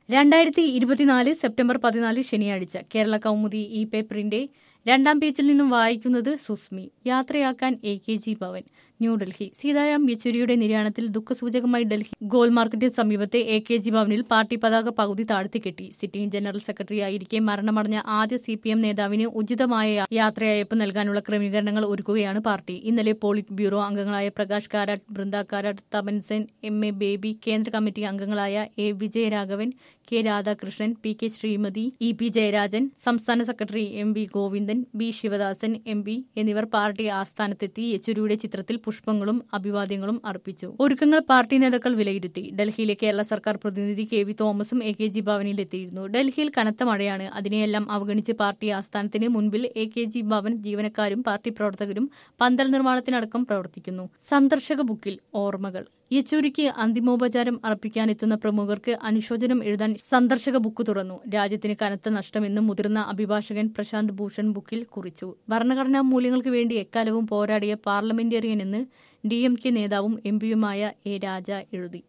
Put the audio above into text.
രണ്ടായിരത്തി ഇരുപത്തിനാല് സെപ്റ്റംബർ പതിനാല് ശനിയാഴ്ച കേരള കൗമുദി ഇ പേപ്പറിന്റെ രണ്ടാം പേജിൽ നിന്നും വായിക്കുന്നത് സുസ്മി യാത്രയാക്കാൻ A K G Bhavan New Delhi Sitaram യെച്ചൂരിയുടെ നിര്യാണത്തിൽ ദുഃഖസൂചകമായി ഡൽഹി ഗോൾ മാർക്കറ്റിന് സമീപത്തെ എ കെ ജി ഭവനിൽ പാർട്ടി പതാക പകുതി താഴ്ത്തിക്കെട്ടി സിറ്റിംഗ് ജനറൽ സെക്രട്ടറി ആയിരിക്കെ മരണമടഞ്ഞ ആദ്യ സി പി എം നേതാവിന് ഉചിതമായ യാത്രയയപ്പ് നൽകാനുള്ള ക്രമീകരണങ്ങൾ ഒരുക്കുകയാണ് പാർട്ടി ഇന്നലെ പോളിറ്റ് ബ്യൂറോ അംഗങ്ങളായ പ്രകാശ് കാരാട്ട് ബൃന്ദ കാരാട്ട് തപൻ സെൻ എം എ ബേബി കേന്ദ്ര കമ്മിറ്റി അംഗങ്ങളായ A Vijayaraghavan K Radhakrishnan P K Sreemathi E P Jayarajan സംസ്ഥാന secretary M V Govindan B Sivadasan M P എന്നിവർ പാർട്ടി ആസ്ഥാനത്തെത്തി യെച്ചൂരിയുടെ ചിത്രത്തിൽ പുഷ്പങ്ങളും അഭിവാദ്യങ്ങളും അർപ്പിച്ചു ഒരുക്കങ്ങൾ പാർട്ടി നേതാക്കൾ വിലയിരുത്തി ഡൽഹിയിലെ കേരള സർക്കാർ പ്രതിനിധി കെ വി തോമസും എ കെ ജി ഭവനിലെത്തിയിരുന്നു ഡൽഹിയിൽ കനത്ത മഴയാണ് അതിനെയെല്ലാം അവഗണിച്ച് പാർട്ടി ആസ്ഥാനത്തിന് മുൻപിൽ എ കെ ജി ഭവൻ ജീവനക്കാരും പാർട്ടി പ്രവർത്തകരും പന്തൽ നിർമ്മാണത്തിനടക്കം പ്രവർത്തിക്കുന്നു സന്ദർശക ബുക്കിൽ ഓർമ്മകൾ യെച്ചൂരിക്ക് അന്തിമോപചാരം അർപ്പിക്കാനെത്തുന്ന പ്രമുഖർക്ക് അനുശോചനം എഴുതാൻ സന്ദർശക ബുക്ക് തുറന്നു രാജ്യത്തിന് കനത്ത നഷ്ടമെന്നും മുതിർന്ന അഭിഭാഷകൻ പ്രശാന്ത് ഭൂഷൺ ബുക്കിൽ കുറിച്ചു ഭരണഘടനാ മൂല്യങ്ങൾക്ക് വേണ്ടി എക്കാലവും പോരാടിയ പാർലമെന്റേറിയൻ എന്ന് ഡി എം കെ നേതാവും എം പിയുമായ എ രാജ എഴുതി